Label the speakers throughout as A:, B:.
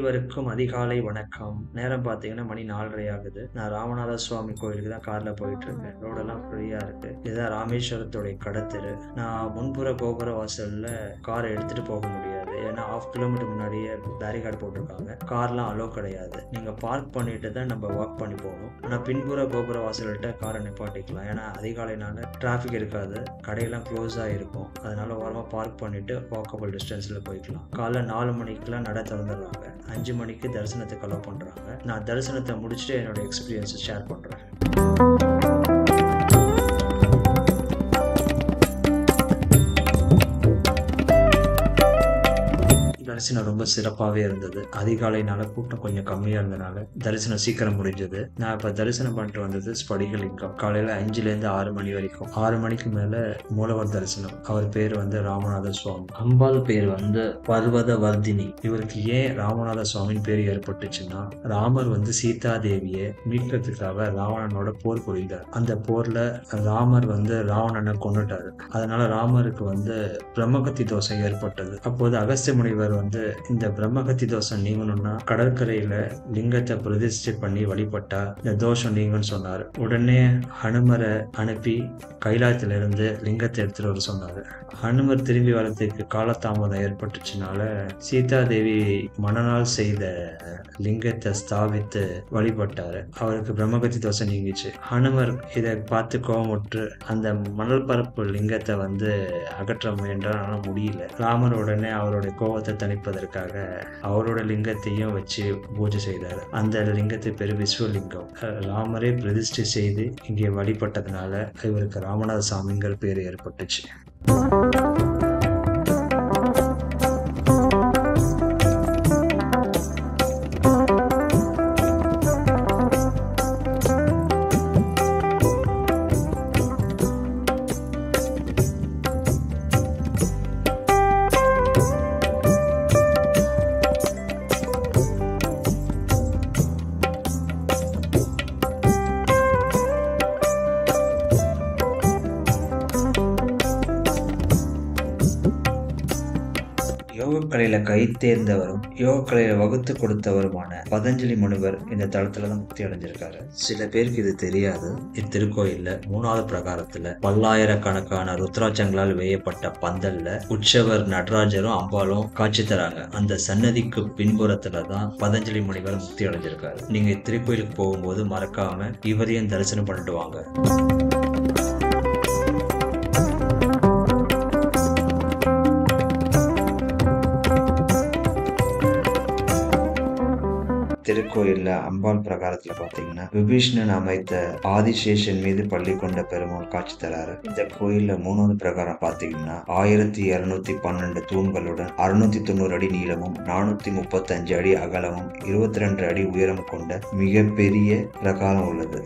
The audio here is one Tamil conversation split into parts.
A: அனைவருக்கும் அதிகாலை வணக்கம் நேரம் பார்த்தீங்கன்னா மணி நாலரை ஆகுது நான் ராமநாத சுவாமி கோயிலுக்கு தான் கார்ல போயிட்டு இருக்கேன் ரோடெல்லாம் ஃப்ரீயா இருக்கு இதுதான் ராமேஸ்வரத்துடைய கடத்தெரு நான் முன்புற கோபுர வாசல்ல காரை எடுத்துட்டு போக முடியாது ஏன்னா ஆஃப் கிலோமீட்டர் முன்னாடியே பேரிகார்டு போட்டிருக்காங்க கார்லாம் அலோ கிடையாது நீங்க பார்க் பண்ணிட்டு தான் நம்ம வாக் பண்ணி போகணும் ஆனா பின்புற கோபுர வாசல்கிட்ட காரை நிப்பாட்டிக்கலாம் ஏன்னா அதிகாலைனால டிராஃபிக் இருக்காது கடையெல்லாம் க்ளோஸா இருக்கும் அதனால ஓரமா பார்க் பண்ணிட்டு வாக்கபிள் டிஸ்டன்ஸ்ல போய்க்கலாம் காலைல நாலு மணிக்கெல்லாம் நட திறந்துடுறாங்க அஞ்சு மணிக்கு தரிசனத்துக்கு அலோவ் பண்றாங்க நான் தரிசனத்தை முடிச்சுட்டு என்னோட எக்ஸ்பீரியன்ஸை ஷேர் பண்றேன் தரிசனம் ரொம்ப சிறப்பாகவே இருந்தது அதிகாலைனால கூட்டம் கொஞ்சம் கம்மியாக இருந்தனால தரிசனம் சீக்கிரம் முடிஞ்சது நான் இப்போ தரிசனம் பண்ணிட்டு வந்தது ஸ்படிகலிங்கம் காலையில் அஞ்சுலேருந்து ஆறு மணி வரைக்கும் ஆறு மணிக்கு மேலே மூலவர் தரிசனம் அவர் பேர் வந்து ராமநாத சுவாமி அம்பாள் பேர் வந்து பர்வத வர்தினி இவருக்கு ஏன் ராமநாத சுவாமின்னு பேர் ஏற்பட்டுச்சுன்னா ராமர் வந்து சீதா தேவியை மீட்கிறதுக்காக ராவணனோட போர் புரிந்தார் அந்த போர்ல ராமர் வந்து ராவணனை கொண்டுட்டாரு அதனால ராமருக்கு வந்து பிரம்மகத்தி தோஷம் ஏற்பட்டது அப்போது அகஸ்திய முனிவர் வந்து இந்த பிரம்மகத்தி தோஷம் நீங்கணும்னா கடற்கரையில லிங்கத்தை பிரதிஷ்டை பண்ணி வழிபட்டா இந்த தோஷம் நீங்கன்னு சொன்னாரு உடனே ஹனுமரை அனுப்பி கைலாயத்துல இருந்து லிங்கத்தை எடுத்துட்டு வர சொன்னாரு ஹனுமர் திரும்பி வரதுக்கு காலதாமதம் ஏற்பட்டுச்சுனால சீதா தேவி மனநாள் செய்த லிங்கத்தை ஸ்தாபித்து வழிபட்டாரு அவருக்கு பிரம்மகத்தி தோஷம் நீங்கிச்சு ஹனுமர் இதை பார்த்து கோவமுற்று அந்த மணல் பரப்பு லிங்கத்தை வந்து அகற்ற முயன்றார் ஆனால் முடியல ராமர் உடனே அவருடைய கோபத்தை தணிப்பதற்காக அவரோட லிங்கத்தையும் வச்சு பூஜை செய்தார் அந்த லிங்கத்தை பேரு விஸ்வலிங்கம் அஹ் ராமரே பிரதிஷ்டை செய்து இங்கே வழிபட்டதுனால இவருக்கு ராமநாத சாமிங்கிற பேர் ஏற்பட்டுச்சு யோகக்கலையில கை தேர்ந்தவரும் யோகக்கலையில வகுத்து கொடுத்தவருமான பதஞ்சலி முனிவர் இந்த தளத்துல தான் முக்தி அடைஞ்சிருக்காரு சில பேருக்கு இது தெரியாது இத்திருக்கோயில்ல மூணாவது பிரகாரத்துல பல்லாயிரக்கணக்கான ருத்ராட்சங்களால் வேயப்பட்ட பந்தல்ல உற்சவர் நடராஜரும் அம்பாலும் காட்சி தராங்க அந்த சன்னதிக்கு பின்புறத்துல தான் பதஞ்சலி முனிவர் முக்தி அடைஞ்சிருக்காரு நீங்க இத்திருக்கோயிலுக்கு போகும்போது மறக்காம இவரையும் தரிசனம் பண்ணிட்டு வாங்க திருக்கோயில்ல அம்பாள் பிரகாரத்துல பாத்தீங்கன்னா விபீஷ்ணன் அமைத்த ஆதிசேஷன் மீது பள்ளி கொண்ட பெருமாள் காட்சி தராரு இந்த கோயில்ல மூணாவது பிரகாரம் பாத்தீங்கன்னா ஆயிரத்தி இருநூத்தி பன்னெண்டு தூண்களுடன் அறுநூத்தி தொண்ணூறு அடி நீளமும் நானூத்தி முப்பத்தி அஞ்சு அடி அகலமும் இருபத்தி ரெண்டு அடி உயரம் கொண்ட மிகப்பெரிய பிரகாரம் உள்ளது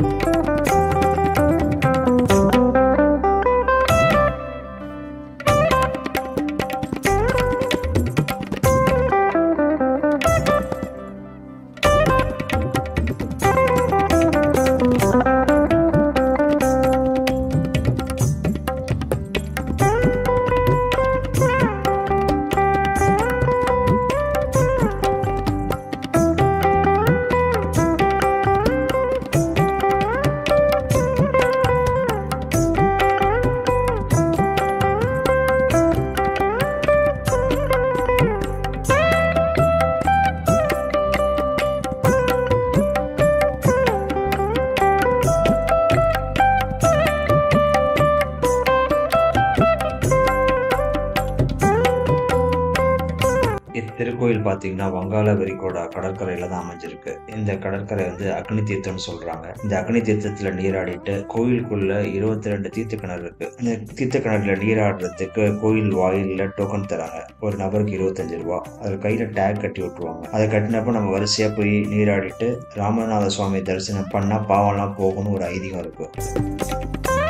A: இத்திருக்கோயில் பார்த்தீங்கன்னா வங்காள விரிகோடா கடற்கரையில தான் அமைஞ்சிருக்கு இந்த கடற்கரை வந்து அக்னி தீர்த்தம்னு சொல்றாங்க இந்த அக்னி தீர்த்தத்துல நீராடிட்டு கோயிலுக்குள்ள இருபத்தி ரெண்டு தீர்த்த கிணறு இருக்கு இந்த தீர்த்த கிணறுல நீராடுறதுக்கு கோயில் வாயில்ல டோக்கன் தராங்க ஒரு நபருக்கு இருபத்தஞ்சு ரூபா அதுல கையில டேக் கட்டி விட்டுருவாங்க அதை கட்டினப்ப நம்ம வரிசையா போய் நீராடிட்டு ராமநாத சுவாமி தரிசனம் பண்ணா பாவம்லாம் போகும்னு ஒரு ஐதீகம் இருக்கு